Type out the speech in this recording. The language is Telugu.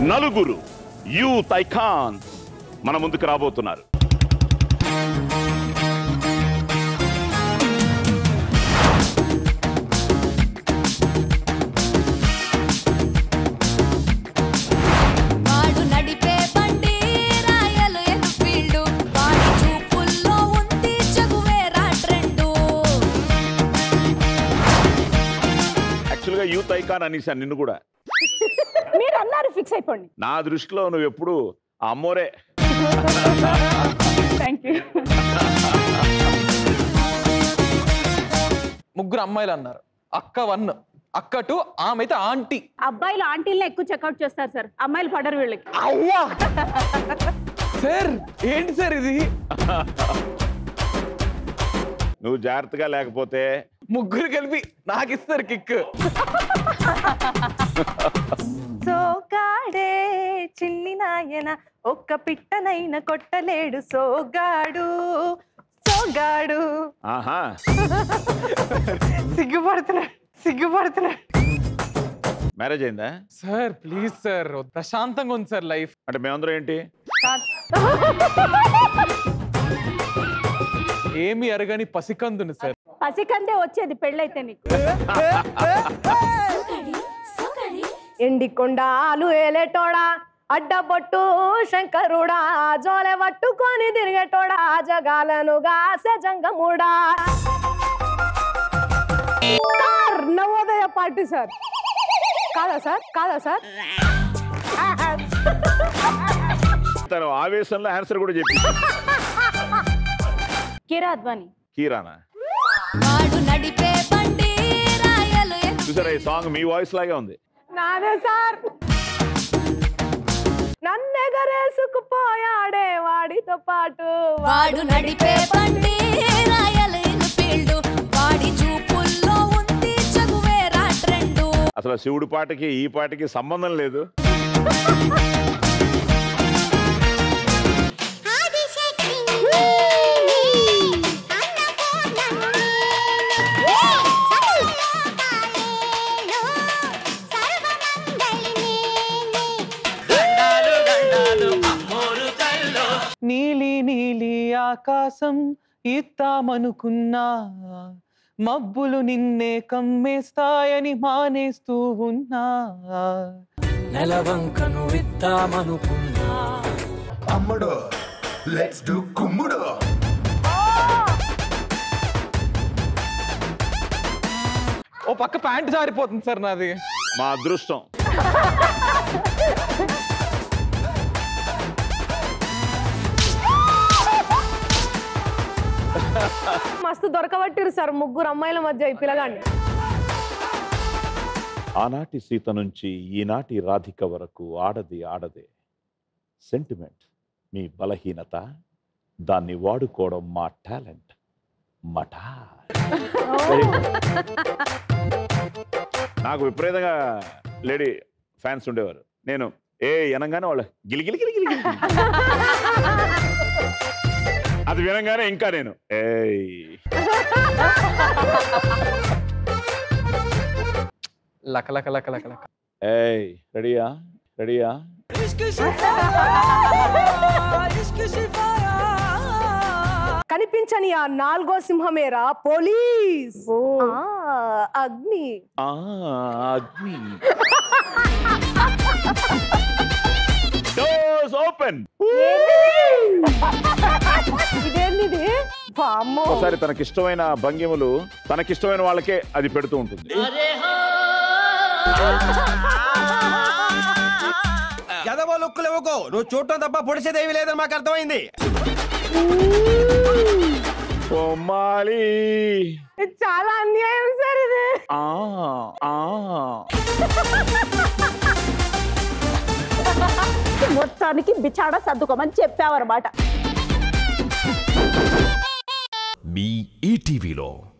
నలుగురు యూత్ ఐకాన్స్ మన ముందుకు రాబోతున్నారు వాడు నడిపే బండి రాయలు ఎన్ఫీల్డ్ వాడి చూపుల్లో ఉంది జగువేరా ట్రెండు యాక్చువల్గా యూత్ ఐకాన్ అనేసాను నిన్ను కూడా మీరు అన్నారు ఫిక్స్ అయిపోండి నా దృష్టిలో నువ్వు ఎప్పుడు ఆ అమ్మోరే థ్యాంక్ యూ ముగ్గురు అమ్మాయిలు అన్నారు అక్క వన్ అక్క టూ ఆమె అయితే ఆంటీ అబ్బాయిలు ఆంటీలను ఎక్కువ చెక్అవుట్ చేస్తారు సార్ అమ్మాయిలు పడరు వీళ్ళకి అవ్వా సార్ ఏంటి సార్ ఇది నువ్వు జాగ్రత్తగా లేకపోతే ముగ్గురు కలిపి నాకు ఇస్తారు కిక్ సోగాడే చిన్ని నాయన ఒక్క పిట్టనైన కొట్టలేడు సోగాడు సోగాడు ఆహా సిగ్గుపడుతున్నాడు సిగ్గుపడుతున్నాడు మ్యారేజ్ అయిందా సార్ ప్లీజ్ సార్ ప్రశాంతంగా ఉంది సార్ లైఫ్ అంటే మేమందరం ఏంటి ఏమి అరగని పసికందుని సార్ పసికందే వచ్చేది పెళ్ళైతే నీకు ఎండి కొండాలు ఏలేటోడా అడ్డబొట్టు శంకరుడా జోలె పట్టుకొని తిరిగేటోడా జగాలను గాసె జంగముడా సార్ నవోదయ పార్టీ సార్ కాదా సార్ కాదా సార్ తను ఆవేశంలో ఆన్సర్ కూడా చెప్పి కిరా అద్వాని కీరానా వాడు నడిపే బండి రాయలు ఎన్ఫీల్డ్ చూసారా ఈ సాంగ్ మీ వాయిస్ లాగే ఉంది నాదే సార్ నన్నెగరేసుకుపోయాడే వాడితో పాటు వాడు నడిపే బండి రాయలు ఎన్ఫీల్డ్ వాడి చూపుల్లో ఉంది జగువేరా ట్రెండు అసలు శివుడి పాటకి ఈ పాటకి సంబంధం లేదు నీలి నీలి ఆకాశం ఇద్దామనుకున్నా మబ్బులు నిన్నే కమ్మేస్తాయని మానేస్తూ ఉన్నా నెలవంకను విద్దామనుకున్నా అమ్ముడు లెట్స్ డు కుమ్ముడు ఓ పక్క ప్యాంట్ జారిపోతుంది సార్ నాది మా అదృష్టం మస్తు దొరకబట్టిరు సార్ ముగ్గురు అమ్మాయిల మధ్య ఈ పిల్లగాన్ని ఆనాటి సీత నుంచి ఈనాటి రాధిక వరకు ఆడది ఆడదే సెంటిమెంట్ మీ బలహీనత దాన్ని వాడుకోవడం మా టాలెంట్ మఠా నాకు విపరీతంగా లేడీ ఫ్యాన్స్ ఉండేవారు నేను ఏ అనగానే వాళ్ళు గిలిగిలి గిలిగిలి గిలి. అది వినంగానే ఇంకా నేను ఏయ్ లక లక లక లక లక ఏయ్ రెడీయా రెడీయా కనిపించని ఆ నాలుగో సింహమేరా పోలీస్ ఆ, అగ్ని ఆ అగ్ని డోర్స్ ఓపెన్ ఇదేంటిది వామ్మో ఒకసారి తనకిష్టమైన భంగిములు తనకిష్టమైన వాళ్ళకే అది పెడుతూ ఉంటుంది ఎదవో లుక్కులు ఇవ్వకో నువ్వు చూడటం తప్ప పొడిచేదేవి లేదని మాకు అర్థమైంది కొమ్మాలి ఇది చాలా అన్యాయం సార్ ఇది ఆ ఆ మొత్తానికి బిచాడ సర్దుకోమని చెప్పావన్నమాట మీ ఈటీవీలో